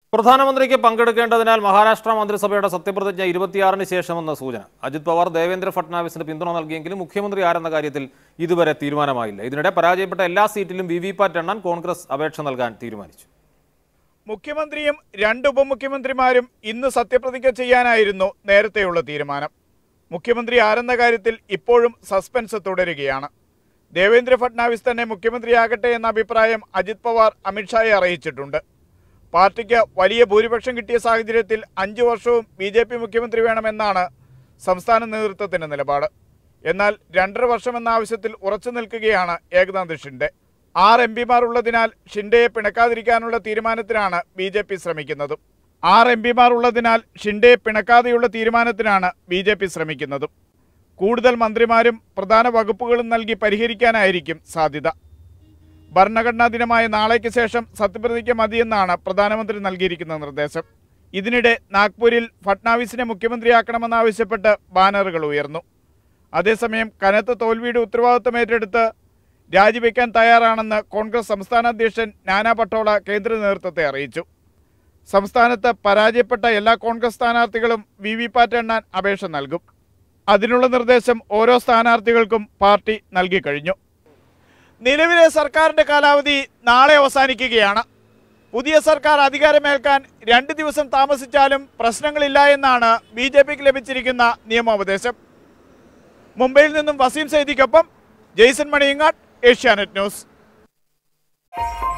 പ്രധാനമന്ത്രിക്ക് പങ്കെടുക്കേണ്ടതിനാൽ മഹാരാഷ്ട്ര മന്ത്രിസഭയുടെ സത്യപ്രതിജ്ഞ ഇരുപത്തിയാറിന് ശേഷമെന്ന സൂചന അജിത് പവാർ ദേവേന്ദ്ര ഫട്നാവിസിന് പിന്തുണ നൽകിയെങ്കിലും മുഖ്യമന്ത്രി ആരെന്ന കാര്യത്തിൽ ഇതുവരെ തീരുമാനമായില്ല ഇതിനിടെ പരാജയപ്പെട്ട എല്ലാ സീറ്റിലും വി വി പാറ്റ് എണ്ണാൻ കോൺഗ്രസ് അപേക്ഷ നൽകാൻ തീരുമാനിച്ചു മുഖ്യമന്ത്രിയും രണ്ട് ഉപമുഖ്യമന്ത്രിമാരും ഇന്ന് സത്യപ്രതിജ്ഞ ചെയ്യാനായിരുന്നു നേരത്തെയുള്ള തീരുമാനം മുഖ്യമന്ത്രി ആരെന്ന കാര്യത്തിൽ ഇപ്പോഴും സസ്പെൻസ് തുടരുകയാണ് ദേവേന്ദ്ര ഫട്നാവിസ് തന്നെ മുഖ്യമന്ത്രിയാകട്ടെ എന്ന അഭിപ്രായം അജിത് പവാർ അമിത്ഷായെ അറിയിച്ചിട്ടുണ്ട് പാർട്ടിക്ക് വലിയ ഭൂരിപക്ഷം കിട്ടിയ സാഹചര്യത്തിൽ അഞ്ചു വർഷവും ബി ജെ പി മുഖ്യമന്ത്രി വേണമെന്നാണ് സംസ്ഥാന നേതൃത്വത്തിന്റെ നിലപാട് എന്നാൽ രണ്ടര വർഷമെന്ന ആവശ്യത്തിൽ ഉറച്ചു നിൽക്കുകയാണ് ഏകനാഥ് ഷിൻഡെ ആറ് എം പിമാർ ഉള്ളതിനാൽ ഷിൻഡെയെ പിണക്കാതിരിക്കാനുള്ള തീരുമാനത്തിനാണ് ബി ജെ പി ശ്രമിക്കുന്നത് ആറ് എം പിമാർ ഉള്ളതിനാൽ ഷിൻഡെയെ പിണക്കാതെയുള്ള തീരുമാനത്തിനാണ് ബി ജെ പി ശ്രമിക്കുന്നത് കൂടുതൽ മന്ത്രിമാരും പ്രധാന വകുപ്പുകളും നൽകി പരിഹരിക്കാനായിരിക്കും സാധ്യത ഭരണഘടനാ ദിനമായ നാളേക്ക് ശേഷം സത്യപ്രതിജ്ഞ മതിയെന്നാണ് പ്രധാനമന്ത്രി നൽകിയിരിക്കുന്ന നിർദ്ദേശം ഇതിനിടെ നാഗ്പൂരിൽ ഫട്നാവിസിനെ മുഖ്യമന്ത്രിയാക്കണമെന്നാവശ്യപ്പെട്ട് ബാനറുകൾ ഉയർന്നു അതേസമയം കനത്ത തോൽവിയുടെ ഉത്തരവാദിത്തം ഏറ്റെടുത്ത് രാജിവെക്കാൻ തയ്യാറാണെന്ന് കോൺഗ്രസ് സംസ്ഥാന അധ്യക്ഷൻ നാനാ പട്ടോള കേന്ദ്ര നേതൃത്വത്തെ അറിയിച്ചു സംസ്ഥാനത്ത് പരാജയപ്പെട്ട എല്ലാ കോൺഗ്രസ് സ്ഥാനാർത്ഥികളും വി വി പാറ്റ് എണ്ണാൻ അപേക്ഷ നൽകും അതിനുള്ള നിർദ്ദേശം ഓരോ സ്ഥാനാർത്ഥികൾക്കും പാർട്ടി നൽകിക്കഴിഞ്ഞു നിലവിലെ സർക്കാരിന്റെ കാലാവധി നാളെ അവസാനിക്കുകയാണ് പുതിയ സർക്കാർ അധികാരമേൽക്കാൻ രണ്ട് ദിവസം താമസിച്ചാലും പ്രശ്നങ്ങളില്ല എന്നാണ് ബി ജെ പിക്ക് ലഭിച്ചിരിക്കുന്ന നിയമോപദേശം മുംബൈയിൽ നിന്നും വസീം സൈദിക്കൊപ്പം ജെയ്സൺ മണിയങ്ങാട് ഏഷ്യാനെറ്റ് ന്യൂസ്